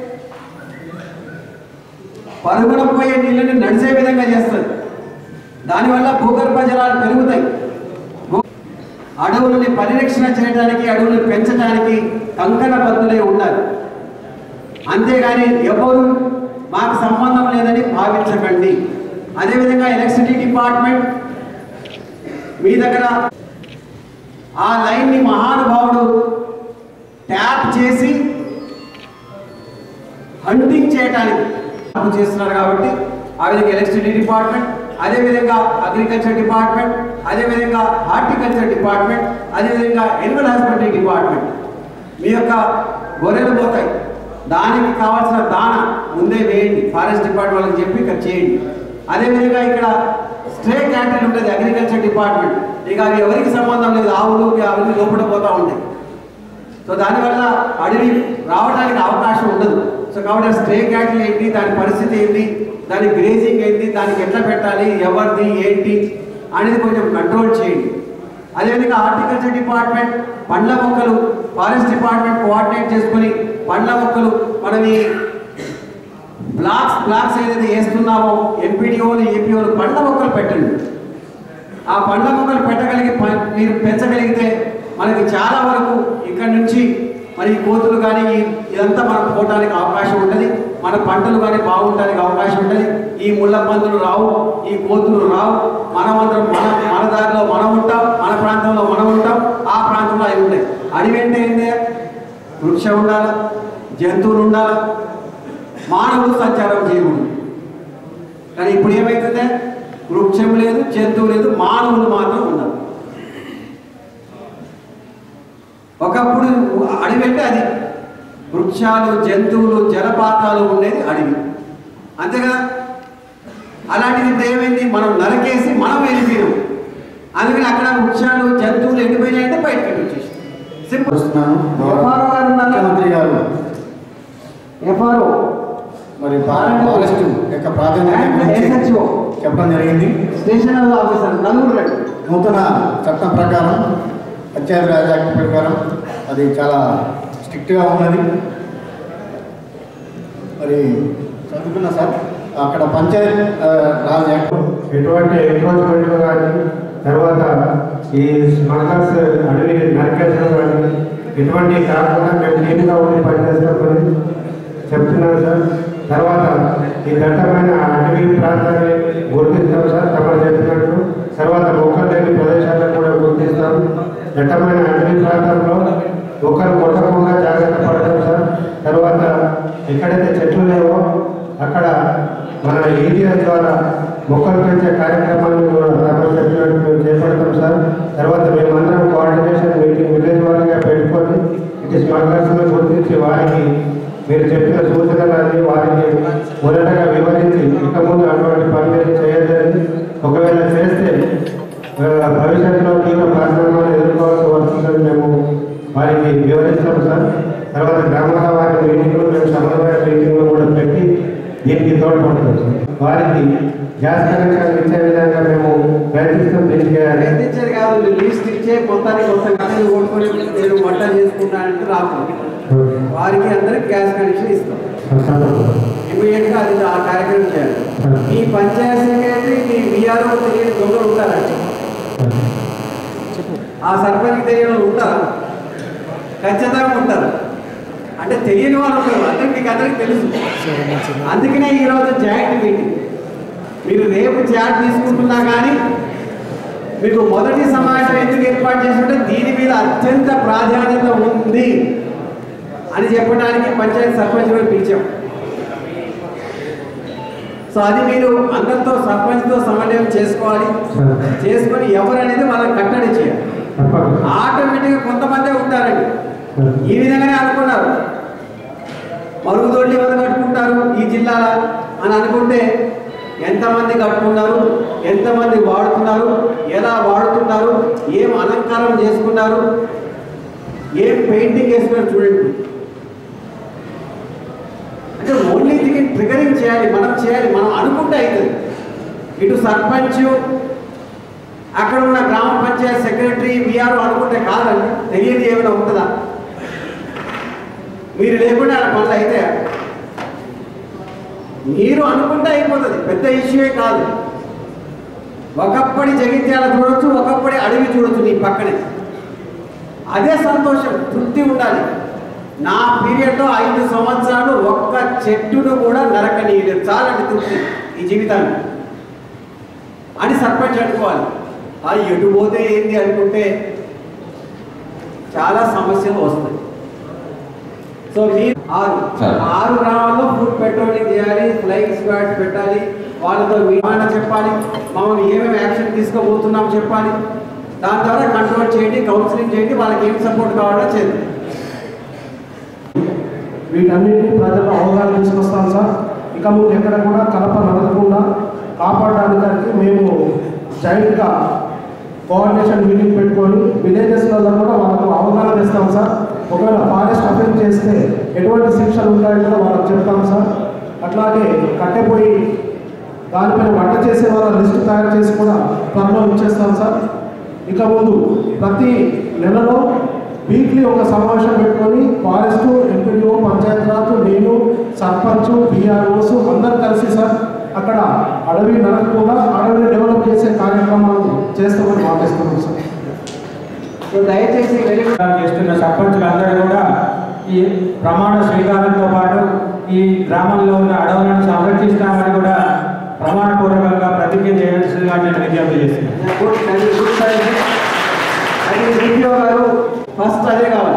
పరుగున పోయే నీళ్ళని నడిచే విధంగా చేస్తుంది దానివల్ల భూగర్భ జలాలు పెరుగుతాయి భూ- అడవులని పరిరక్షణ చేయడానికి అడవులను పెంచడానికి కంకణ బద్దులై ఉండాలి అంతేగాని ఎవరు మాకు సంబంధం లేదని భావించకండి అదేవిధంగా ఎలక్ట్రిసిటీ డిపార్ట్మెంట్ మీ దగ్గర ఆ లైన్ని మహానుభావుడు ట్యాప్ చేసి హంటింగ్ చేయడానికి అప్పు చేస్తున్నారు కాబట్టి ఆ విధంగా ఎలక్ట్రిసిటీ డిపార్ట్మెంట్ అదేవిధంగా అగ్రికల్చర్ డిపార్ట్మెంట్ అదేవిధంగా హార్టికల్చర్ డిపార్ట్మెంట్ అదేవిధంగా ఎనిమల్ హస్బెండరీ డిపార్ట్మెంట్ మీ యొక్క గొర్రెలు పోతాయి దానికి కావాల్సిన దాన ముందే వేయండి ఫారెస్ట్ డిపార్ట్మెంట్ వాళ్ళకి చెప్పి ఇక్కడ చేయండి అదేవిధంగా ఇక్కడ స్ట్రే క్యాంటీన్ ఉంటుంది అగ్రికల్చర్ డిపార్ట్మెంట్ ఇక అవి ఎవరికి సంబంధం లేదు ఆవులు అవన్నీ లోపల పోతూ ఉంటాయి సో దానివల్ల అడవి రావడానికి అవకాశం ఉండదు సో కాబట్టి ఆ స్టే క్యాటిల్ ఏంటి దాని పరిస్థితి ఏంటి దాని గ్రేజింగ్ ఏంటి దానికి ఎట్లా పెట్టాలి ఎవరిది ఏంటి అనేది కొంచెం కంట్రోల్ చేయండి అదేవిధంగా హార్టికల్చర్ డిపార్ట్మెంట్ పండ్ల మొక్కలు ఫారెస్ట్ డిపార్ట్మెంట్ కోఆర్డినేట్ చేసుకొని పండ్ల మొక్కలు మనవి బ్లాక్స్ బ్లాక్స్ ఏదైతే వేస్తున్నామో ఎంపీడీఓలు ఏపీఓలు పండ్ల మొక్కలు పెట్టండి ఆ పండ్ల మొక్కలు పెట్టగలిగి ప- మీరు పెంచగలిగితే మనకి చాలా వరకు ఇక్కడ నుంచి మరి ఈ కోతులు కానీ ఈ- ఇదంతా మనం పోవడానికి అవకాశం ఉంటుంది మన పంటలు కానీ బాగుండడానికి అవకాశం ఉంటుంది ఈ ముళ్ళ పందులు రావు ఈ కోతులు రావు మనమందరం మన మన దారిలో మనం ఉంటాం మన ప్రాంతంలో మనం ఉంటాం ఆ ప్రాంతంలో అవి ఉంటాయి అడవి అంటే ఏంటి వృక్షం ఉండాలి జంతువులు ఉండాలి మానవులు సంచారం చేయకూడదు కానీ ఇప్పుడు ఏమవుతుందే వృక్షం లేదు జంతువు లేదు మానవులు మాత్రం ఉన్నారు ఒకప్పుడు అడవి అంటే అది వృక్షాలు జంతువులు జలపాతాలు ఉండేది అడవి అంతే కదా అలాంటిది ఇప్పుడు ఏమైంది మనం నరకేసి మనం వెళ్ళిపోయాం అందుకని అక్కడ వృక్షాలు జంతువులు ఎండిపోయినాయంటే బయటకు వచ్చేసి సింపుల్
వస్తున్నాను
ఎఫ్ఆర్ఓ గారు ఉన్నారా?
ముఖ్యమంత్రి గారు
ఎఫ్ఆర్ఓ
మరి ఫారెస్ట్ యొక్క ప్రాధాన్యత గురించి
ఎస్హెచ్ఓ
చెప్పడం జరిగింది
స్టేషన్ ఆఫీసర్ నలుగురు రండి.
నూతన చట్టం ప్రకారం పంచాయతీ రాజ్ యాక్ట్ ప్రకారం అది చాలా స్ట్రిక్ట్గా ఉన్నది మరి చదువుకున్నా సార్ అక్కడ పంచాయత్ ఆ, రాజ్ యాక్ట్
ఎటువంటి ఎంక్రోచ్మెంట్ కానీ తర్వాత ఈ స్మగ్లర్స్ అడవి నరికేసడం కానీ ఎటువంటి కాకుండా మేము క్లీన్గా ఉండి పనిచేస్తామని చెప్తున్నాను సార్ తర్వాత ఈ దట్టమైన అటవీ ప్రాంతాన్ని గుర్తిస్తాం సార్ తమరు చెప్పినట్టు తర్వాత మొక్కలు లేని ప్రదేశాలను కూడా గుర్తిస్తాం దట్టమైన అటవీ ప్రాంతంలో మొక్కలు కొట్టకుండా జాగ్రత్త పడతాం సార్ తర్వాత ఎక్కడైతే చెట్లు లేవో అక్కడ మన ఏరియా ద్వారా మొక్కలు పెంచే కార్యక్రమాన్ని కూడా తమరు చెప్పినట్టు మేము చేపడతాం సార్ తర్వాత మేమందరం కోఆర్డినేషన్ మీటింగ్ విలేజ్ వారిగా పెట్టుకొని ఇటు స్మగ్లర్స్ని గుర్తించి వారికి మీరు చెప్పిన సూచనలన్నీ వారికి మొదటగా వివరించి ఇక ముందు అటువంటి పనులు చేయొద్దని ఒకవేళ చేస్తే ఆ, భవిష్యత్తులో తీవ్ర పరిణామాలు ఎదుర్కోవాల్సి వస్తుందని మేము వారికి వివరిస్తాం సార్ తర్వాత గ్రామాల వారి మీటింగ్లు మేము సమన్వయ మీటింగ్లు కూడా పెట్టి దీనికి తోడ్పడతాం సార్ వారికి గ్యాస్ కనెక్షన్ ఇచ్చే విధంగా మేము ప్రయత్నిస్తాం దీనికి
ప్రయత్నించేది కాదు లిస్ట్ ఇచ్చే మొత్తానికి మొత్తం కట్టెలు కొట్టుకొని నేను వంట చేసుకుంటానంటే రాకుండా వారికి అందరికి గ్యాస్ కనెక్షన్ ఇస్తాం ఇమీడియట్ గా అది ఆ కార్యక్రమం చేయాలి ఈ పంచాయత్ సెక్రటరీ మీ విఆర్ఓ తెలియని దొంగలు ఉంటారండి ఆ సర్పంచ్ తెలియని వాళ్ళు ఉంటారా ఖచ్చితంగా ఉంటారు అంటే తెలియని వాళ్ళు ఉంటారు అంటే మీకు అందరికి తెలుసు అందుకనే ఈరోజు జాయింట్ మీటింగ్ మీరు రేపు చాట్ తీసుకుంటున్నా కానీ మీకు మొదటి సమావేశం ఎందుకు ఏర్పాటు చేస్తుంటే దీని మీద అత్యంత ప్రాధాన్యత ఉంది అని చెప్పడానికి పంచాయతీ సర్పంచ్ కూడా పిలిచాం సో అది మీరు అందరితో సర్పంచ్తో సమన్వయం చేసుకోవాలి చేసుకొని ఎవరు అనేది వాళ్ళకి కట్టడి చేయాలి ఆటోమేటిక్గా కొంతమందే ఉంటారండి ఈ విధంగానే అనుకున్నారు మరుగుదొడ్లు ఎవరు కట్టుకుంటారు ఈ జిల్లాల అని అనుకుంటే ఎంతమంది కట్టుకున్నారు ఎంతమంది వాడుతున్నారు ఎలా వాడుతున్నారు ఏం అలంకారం చేసుకున్నారు ఏం పెయింటింగ్ వేసుకున్నారు చూడండి అంటే ఓన్లీ దిగి ట్రిగరింగ్ చేయాలి మనం చేయాలి మనం అనుకుంటే అవుతుంది ఇటు సర్పంచ్ అక్కడ ఉన్న గ్రామ పంచాయత్ సెక్రటరీ విఆర్ అనుకుంటే కాదండి తెలియదు ఏమైనా ఉంటుందా మీరు లేకుండా ఆ పనులు అయితే మీరు అనుకుంటే అయిపోతుంది పెద్ద ఇష్యూయే కాదు ఒకప్పటి జగిత్యాల చూడొచ్చు ఒకప్పటి అడవి చూడొచ్చు నీ పక్కనే అదే సంతోషం తృప్తి ఉండాలి నా పీరియడ్లో ఐదు సంవత్సరాలు ఒక్క చెట్టును కూడా నరకనీయలేదు చాలండి తృప్తి ఈ జీవితాన్ని అని సర్పంచ్ అనుకోవాలి ఆ ఎటు పోతే ఏంది అనుకుంటే చాలా సమస్యలు వస్తాయి సో మీరు ఆరు
సరే.
ఆరు గ్రామాల్లో ఫుడ్ పెట్రోలింగ్ చేయాలి ఫ్లైయింగ్ స్క్వాడ్స్ పెట్టాలి వాళ్ళతో విమానం చెప్పాలి మనం ఏమేమి యాక్షన్ తీసుకోబోతున్నాం చెప్పాలి దాని ద్వారా కంట్రోల్ చేయండి కౌన్సిలింగ్ చేయండి వాళ్ళకి ఏం సపోర్ట్ కావాలో చేయండి
వీటన్నిటిని ప్రజల్లో అవగాహన తీసుకొస్తాం సార్ ఇక ముందు ఎక్కడ కూడా కలప నడకుండా కాపాడడానికి మేము జాయింట్గా కోఆర్డినేషన్ మీటింగ్ పెట్టుకొని విలేజెస్లలో కూడా వాళ్ళకు అవగాహన తెస్తాం సార్ ఒకవేళ ఫారెస్ట్ అఫెన్స్ చేస్తే ఎటువంటి శిక్షలు ఉంటాయో కూడా వాళ్ళకి చెప్తాం సార్ అట్లాగే కట్టెపోయి దానిపైన వంట చేసే వాళ్ళ లిస్టు తయారు చేసి కూడా త్వరలో ఇచ్చేస్తాం సార్ ఇక ముందు ప్రతి నెలలో వీక్లీ ఒక సమావేశం పెట్టుకొని ఫారెస్ట్ ఎంపీడీఓ పంచాయతీరాజ్ నేను సర్పంచ్ బీఆర్ఓస్ అందరు కలిసి సార్ అక్కడ అడవి నరకకుండా అడవిని డెవలప్ చేసే కార్యక్రమాలు చేస్తామని భావిస్తున్నాం సార్
సో దయచేసి వెరీ
చేస్తున్న సర్పంచులు అందరూ కూడా ఈ ప్రమాణ స్వీకారంతో పాటు ఈ గ్రామంలో ఉన్న అడవులను సంరక్షిస్తామని కూడా ప్రమాణపూర్వకంగా ప్రతిజ్ఞ చేయాల్సిందిగా నేను విజ్ఞప్తి చేస్తున్నాను
గుడ్ అది గుడ్ సైడ్ అది డిపిఓ గారు ఫస్ట్ అదే కావాలి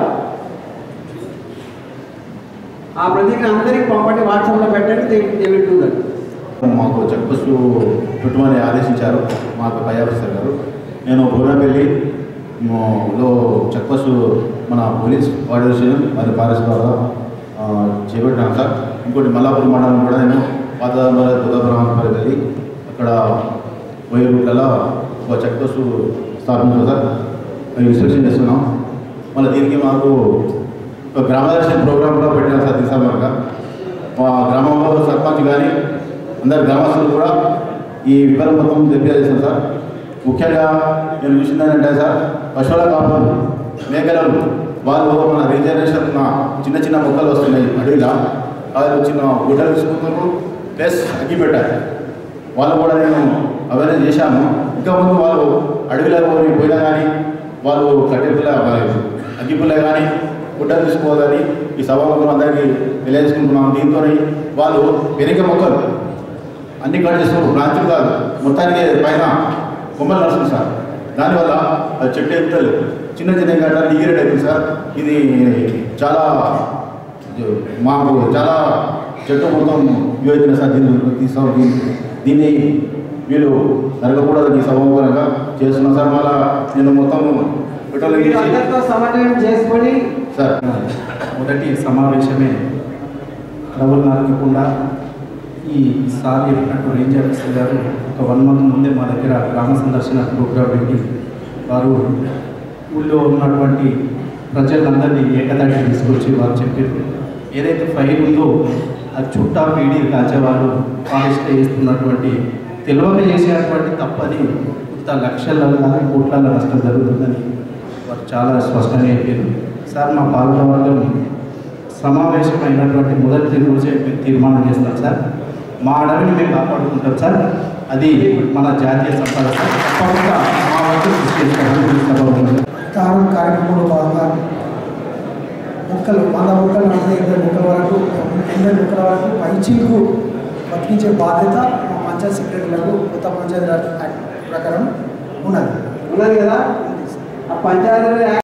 ఆ ప్రతిజ్ఞ అందరికి పంపండి వాట్సాప్లో పెట్టండి దే విల్ డూ దట్
మాకు చెక్ పోస్టు చుట్టమని ఆదేశించారు మాకు పై ఆఫీసర్ గారు నేను బోరాపల్లి లో చెక్ పోస్టు మన పోలీస్ ఆర్డర్షన్ మరి ఫారెస్ట్ ద్వారా ఆ, చేపట్టాను సార్ ఇంకోటి మల్లాపురం మండలం కూడా నేను పాత బుధాపురం వెళ్ళి అక్కడ వెయ్యి రూట్లలో ఒక చెక్ పోస్టు స్థాపించాను సార్ అవి ఇన్స్పెక్షన్ చేస్తున్నాం మళ్ళీ దీనికి మాకు ఒక గ్రామదర్శన ప్రోగ్రామ్ కూడా పెట్టాను సార్ డిసెంబర్గా మా గ్రామంలో సర్పంచ్ కానీ అందరు గ్రామస్తులు కూడా ఈ వివరం మొత్తం తెలియజేస్తాం సార్ ముఖ్యంగా నేను చూసింది ఏంటంటే సార్ పశువుల కాపులు మేకలు వాళ్ళు మన రిజర్వేషన్ చిన్న చిన్న మొక్కలు వస్తున్నాయి అడవిలా వాళ్ళు చిన్న గుడ్డలు తీసుకుంటున్నారు ప్లస్ అగ్గి పెట్టారు వాళ్ళు కూడా నేను అవేర్నెస్ చేశాను ఇంకా ముందు వాళ్ళు అడవిలో పోయి పోయినా కానీ వాళ్ళు కట్టెపుల్ల అగ్గిపుల్ల కానీ గుడ్డలు తీసుకోవాలని ఈ సభాముఖం అందరికీ తెలియజేసుకుంటున్నాం దీంతో వాళ్ళు వెనక మొక్కలు అన్ని కట్ చేస్తున్నారు బ్రాంచులు కాదు మొత్తానికి పైన కొమ్మలు నడుస్తుంది సార్ దానివల్ల అది చెట్టు ఎత్తులు చిన్న చిన్న గడ్డ డిగ్రేడ్ అవుతుంది సార్ ఇది చాలా మాకు చాలా చెట్టు మొత్తం యోజన సార్ దీన్ని తీసుకో దీన్ని వీళ్ళు జరగకూడదు ఈ సభాముఖంగా చేస్తున్నాం సార్ మళ్ళా నేను మొత్తం పెట్రోల్
మీరు
వేసి
అందరితో సమన్వయం చేసుకొని
సార్
మొదటి సమావేశమే రవ్వలు నరకకుండా ఈ సార్ చెప్పినట్టు రేంజ్ ఆఫీసర్ గారు ఒక వన్ మంత్ ముందే మా దగ్గర గ్రామ సందర్శన ప్రోగ్రాం పెట్టి వారు ఊళ్ళో ఉన్నటువంటి ప్రజలందరినీ ఏకదాటి తీసుకొచ్చి వారు చెప్పారు ఏదైతే ఫైల్ ఉందో ఆ చుట్టా పీడీ కాల్చేవాళ్ళు ఫారెస్ట్ చేస్తున్నటువంటి తెలియక చేసేటువంటి తప్పది ఇంత లక్షలలో కానీ కోట్లలో నష్టం జరుగుతుందని వారు చాలా స్పష్టంగా చెప్పారు సార్ మా పాలక వర్గం సమావేశం అయినటువంటి మొదటి రోజే మేము తీర్మానం చేస్తాం సార్ మా అడవిని మేము కాపాడుకుంటాం సార్ అది మన జాతీయ సంపద సార్ తప్పకుండా మా వంతు కృషి చేస్తామని ఈ సభలో
కారు కార్యక్రమంలో భాగంగా మొక్కలు వంద మొక్కలు నాటితే ఎనభై మొక్కల వరకు ఎనభై మొక్కల వరకు పైచీలకు బతికించే బాధ్యత మా పంచాయత్ సెక్రటరీలకు కొత్త పంచాయతీ రాజ్ యాక్ట్ ప్రకారం ఉన్నది
ఉన్నది కదా ఆ పంచాయతీ